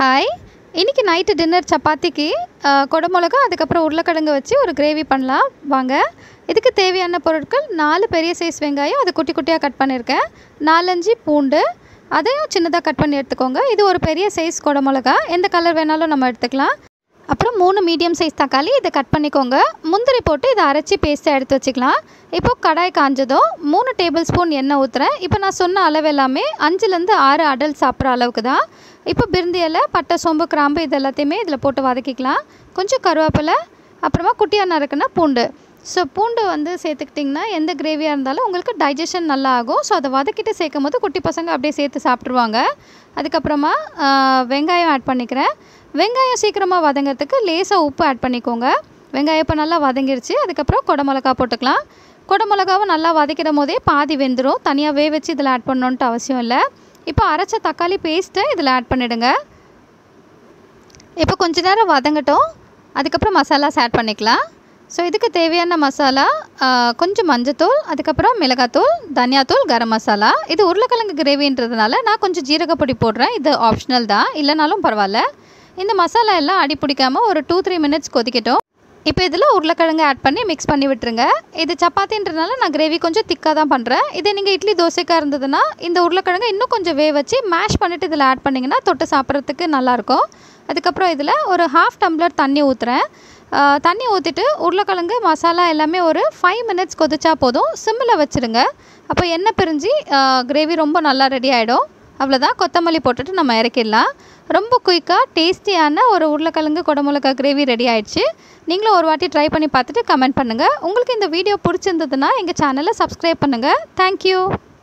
hi இன்றைக்கி night dinner சப்பாத்திக்கு கொடை மிளகா அதுக்கப்புறம் உருளைக்கிழங்கு வச்சு ஒரு கிரேவி பண்ணலாம் வாங்க இதுக்கு தேவையான பொருட்கள் நாலு பெரிய சைஸ் வெங்காயம் அது குட்டி குட்டியாக கட் பண்ணியிருக்கேன் நாலஞ்சு பூண்டு அதையும் சின்னதாக கட் பண்ணி எடுத்துக்கோங்க இது ஒரு பெரிய சைஸ் கொடை மிளகா எந்த கலர் வேணாலும் நம்ம எடுத்துக்கலாம் அப்புறம் மூணு மீடியம் சைஸ் தக்காளி இதை கட் பண்ணிக்கோங்க முந்திரி போட்டு இதை அரைச்சி பேஸ்ட்டாக எடுத்து வச்சுக்கலாம் இப்போ கடாய் காஞ்சதும் மூணு டேபிள் ஸ்பூன் எண்ணெய் ஊற்றுறேன் இப்போ நான் சொன்ன அளவு எல்லாமே அஞ்சுலேருந்து ஆறு அடல் சாப்பிட்ற அளவுக்கு தான் இப்போ பிருந்தி இலை பட்டை சோம்பு கிராம்பு இது எல்லாத்தையுமே இதில் போட்டு வதக்கிக்கலாம் கொஞ்சம் கருவேப்பிலை அப்புறமா குட்டியாக நறுக்குனா பூண்டு ஸோ பூண்டு வந்து சேர்த்துக்கிட்டிங்கன்னா எந்த கிரேவியாக இருந்தாலும் உங்களுக்கு டைஜஷன் நல்லா ஆகும் ஸோ அதை வதக்கிட்டு சேர்க்கும் போது குட்டி பசங்க அப்படியே சேர்த்து சாப்பிட்ருவாங்க அதுக்கப்புறமா ஆ, வெங்காயம் ஆட் பண்ணிக்கிறேன் வெங்காயம் சீக்கிரமாக வதங்கிறதுக்கு லேசாக உப்பு ஆட் பண்ணிக்கோங்க வெங்காயம் இப்போ நல்லா வதங்கிருச்சு அதுக்கப்புறம் கொடை மிளகா போட்டுக்கலாம் கொடை மிளகாவை நல்லா வதக்கிடும் போதே பாதி வெந்துடும் தனியாக வே வச்சு இதில் ஆட் பண்ணணுன்ட்டு அவசியம் இல்லை இப்போ அரைச்ச தக்காளி பேஸ்ட்டை இதில் ஆட் பண்ணிவிடுங்க இப்போ கொஞ்ச நேரம் வதங்கட்டும் அதுக்கப்புறம் மசாலாஸ் ஆட் பண்ணிக்கலாம் ஸோ இதுக்கு தேவையான மசாலா ஆ, கொஞ்சம் மஞ்சத்தூள் அதுக்கப்புறம் மிளகாத்தூள் தனியாத்தூள் கரம் மசாலா இது உருளைக்கிழங்கு கிரேவின்றதுனால நான் கொஞ்சம் ஜீரகப்பொடி போடுறேன் இது ஆப்ஷனல் தான் இல்லைனாலும் பரவாயில்ல இந்த மசாலா எல்லாம் அடி பிடிக்காமல் ஒரு டூ த்ரீ மினிட்ஸ் கொதிக்கட்டும் இப்போ இதில் உருளைக்கிழங்கு ஆட் பண்ணி மிக்ஸ் பண்ணி விட்டுருங்க இது சப்பாத்தின்றனால நான் கிரேவி கொஞ்சம் திக்காக தான் பண்ணுறேன் இதே நீங்கள் இட்லி தோசைக்காக இருந்ததுன்னா இந்த உருளைக்கிழங்கு இன்னும் கொஞ்சம் வே வச்சு மேஷ் பண்ணிவிட்டு இதில் ஆட் பண்ணிங்கன்னா தொட்டு சாப்பிட்றதுக்கு நல்லாயிருக்கும் அதுக்கப்புறம் இதில் ஒரு ஹாஃப் டம்ளர் தண்ணி ஊற்றுறேன் தண்ணி ஊற்றிட்டு உருளைக்கிழங்கு மசாலா எல்லாமே ஒரு ஃபைவ் மினிட்ஸ் கொதிச்சா போதும் சிம்மில் வச்சுருங்க அப்போ எண்ணெய் பிரிஞ்சு கிரேவி ரொம்ப நல்லா ரெடி ஆகிடும் அவ்வளோதான் கொத்தமல்லி போட்டுட்டு நம்ம இறக்கிடலாம் ரொம்ப குயிக்காக டேஸ்டியான ஒரு உருளைக்கிழங்கு குடமிளகா கிரேவி ரெடி ஆயிடுச்சு நீங்களும் ஒரு வாட்டி ட்ரை பண்ணி பார்த்துட்டு கமெண்ட் பண்ணுங்கள் உங்களுக்கு இந்த வீடியோ பிடிச்சிருந்ததுன்னா எங்கள் சேனலை சப்ஸ்கிரைப் பண்ணுங்கள் தேங்க்யூ